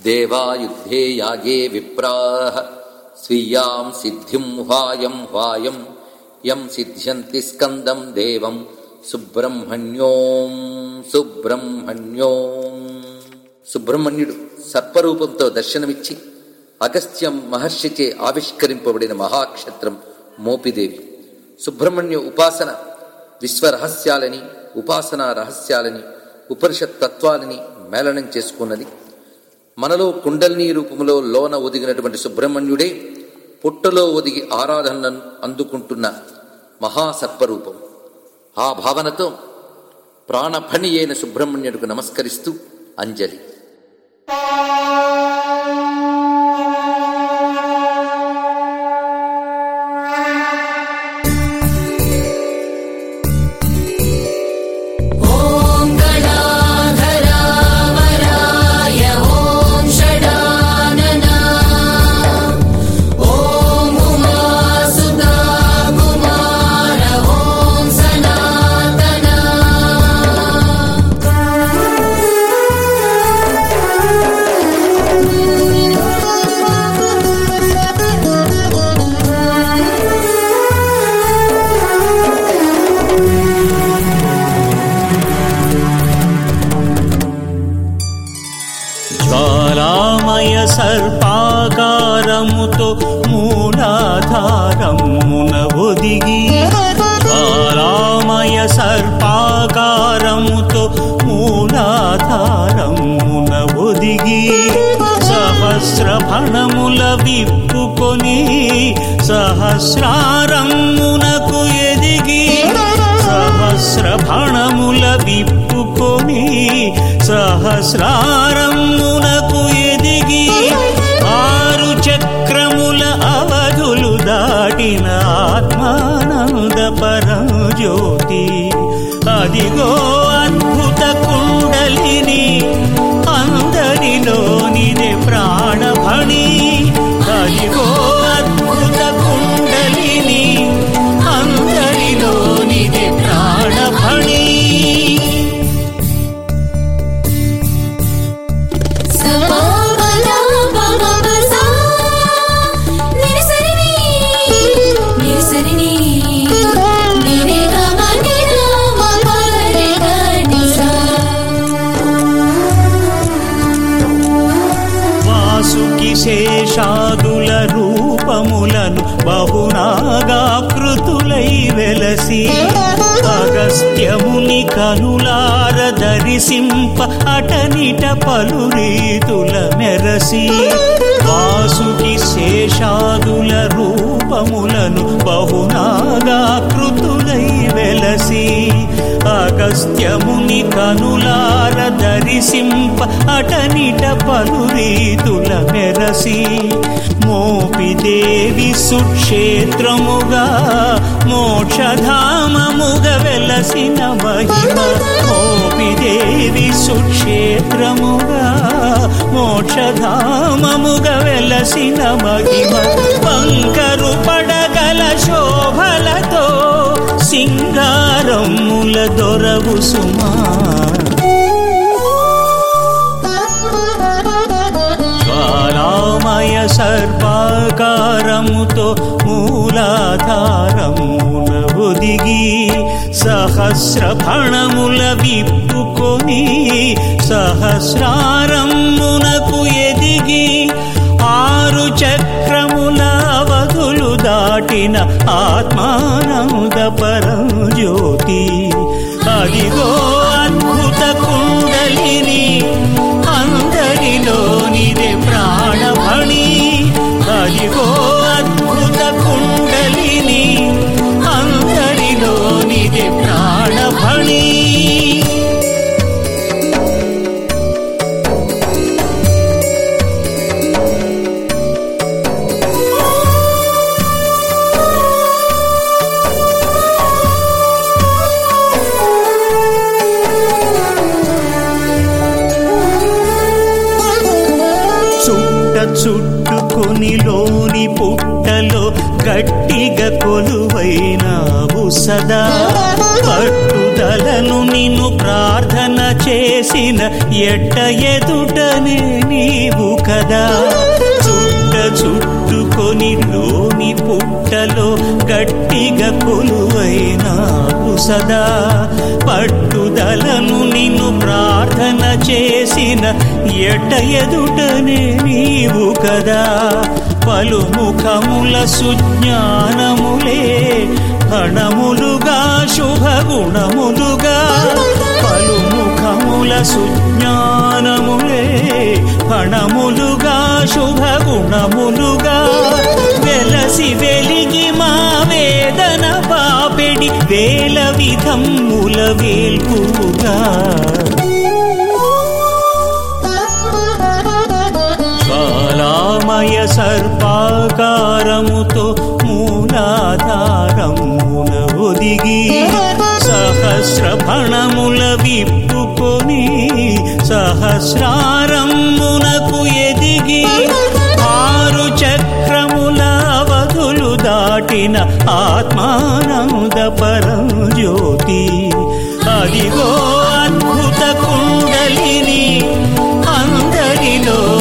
దేవాయుద్ధే యాగే విప్రాः స్వీయాం సిద్ధిం హ్వాయం హ్వాయం యం సిద్ధ్యంతి స్కందం దేవం సుబ్రహ్మణ్యోం సుబ్రహ్మణ్యోం సుబ్రహ్మణ్యుడు సర్పరూపంతో దర్శనమిచ్చి అగస్త్యం మహర్షిచే ఆవిష్కరింపబడిన మహాక్షత్రం మోపిదేవి సుబ్రహ్మణ్య ఉపాసన విశ్వరహస్యాలని ఉపాసనా రహస్యాలని ఉపనిషత్ తత్వాలని మేళనం చేసుకున్నది మనలో కుండలిని రూపంలో లోన ఒదిగినటువంటి సుబ్రహ్మణ్యుడే పుట్టలో ఒదిగి ఆరాధనను అందుకుంటున్న మహాసర్పరూపం ఆ భావనతో ప్రాణఫణి అయిన సుబ్రహ్మణ్యుడికి నమస్కరిస్తూ అంజలి ॐ गणाधरावराय ॐ षडानना ॐ उमासुता कुमार ॐ सनातना జ్వాలామయ సర్పాకారముతో మూలాధారమున ఒదిగి జ్వాలామయ సర్పాకారముతో మూలాధారమున ఒదిగి సహస్రఫణముల విప్పుకొని సహస్రారమునకు ఎదిగి సహస్రఫణముల విప్పుకొని సహస్రారమునకు ఎదిగి ఆరు చక్రముల అవధులు దాటిన ఆత్మానంద పరజ్యోతి అదిగో అద్భుత కుండలిని అందరిలోనిదే ప్రాణభణి అదిగో అద్భుత కుండలిని అందరిలోనిదే ప్రాణభణి సమాపలా పమపసా నిరసరిని నిరసరిని నిరేగమ నిరమ పరరేగ నిసా వాసుకి శేషాదుల రూపములను బహునాగాకృతులై వెలసి అగస్త్యముని కనులార దరిసింప అటనిట పలు రీతుల మెరసి వాసుకి శేషాదుల రూపములను బహునాగాకృతులై వెలసి అగస్త్యముని కనులార దరిసింప అటనిట పలు రీతుల మెరసి మోపిదేవి సుక్షేత్రముగా మోక్షధామముగ వెలసిన మహిమ మోపిదేవి సుక్షేత్రముగా మోక్షధామముగ వెలసిన మహిమ బంకరు పడగల శోభలతో సింగారముల దొరవు సుమా జ్వాలామయ సర్పాకారముతో మూలాధారమున ఒదిగి సహస్ర ఫణముల విప్పుకొని సహస్రారమునకు ఎదిగి ఆరు చక్రముల అవధులు దాటిన ఆత్మానంద పరం జ్యోతి అదిగో అద్భుత కుండలిని అందరిలోనిదే ప్రాణభణి అదిగో అద్భుత కుండలిని అందరిలోనిదే ప్రాణభణి చుట్ట చుట్టుకొని లోని పుట్టలో గట్టిగా కొలువైనావు సదా పట్టుదలను నిన్ను ప్రార్థన చేసిన ఎట్ట ఎదుటనే నీవు కదా చుట్ట చుట్టుకొని లోని పుట్టలో గట్టిగా కొలువైనావు సదా పట్టుదలను నిన్ను ప్రార్థన చేసిన ఎట ఎదుటనే నీవు కదా పలుముఖముల సుజ్ఞానములే హణములుగా శుభగుణములుగా పలుముఖముల సుజ్ఞానములే హణములుగా శుభగుణములుగా వెలసి వెలిగి మా వేదన పాపెడి వేల విధముల వేల్పుగా జ్వాలామయ సర్పాకారముతో మూలాధారమున ఒదిగి సహస్ర ఫణముల విప్పుకొని సహస్రారమునకు ఎదిగి ఆరు చక్రముల అవధులు దాటిన ఆత్మానంద పరం జ్యోతి అదిగో అద్భుత కుండలిని అందరిలో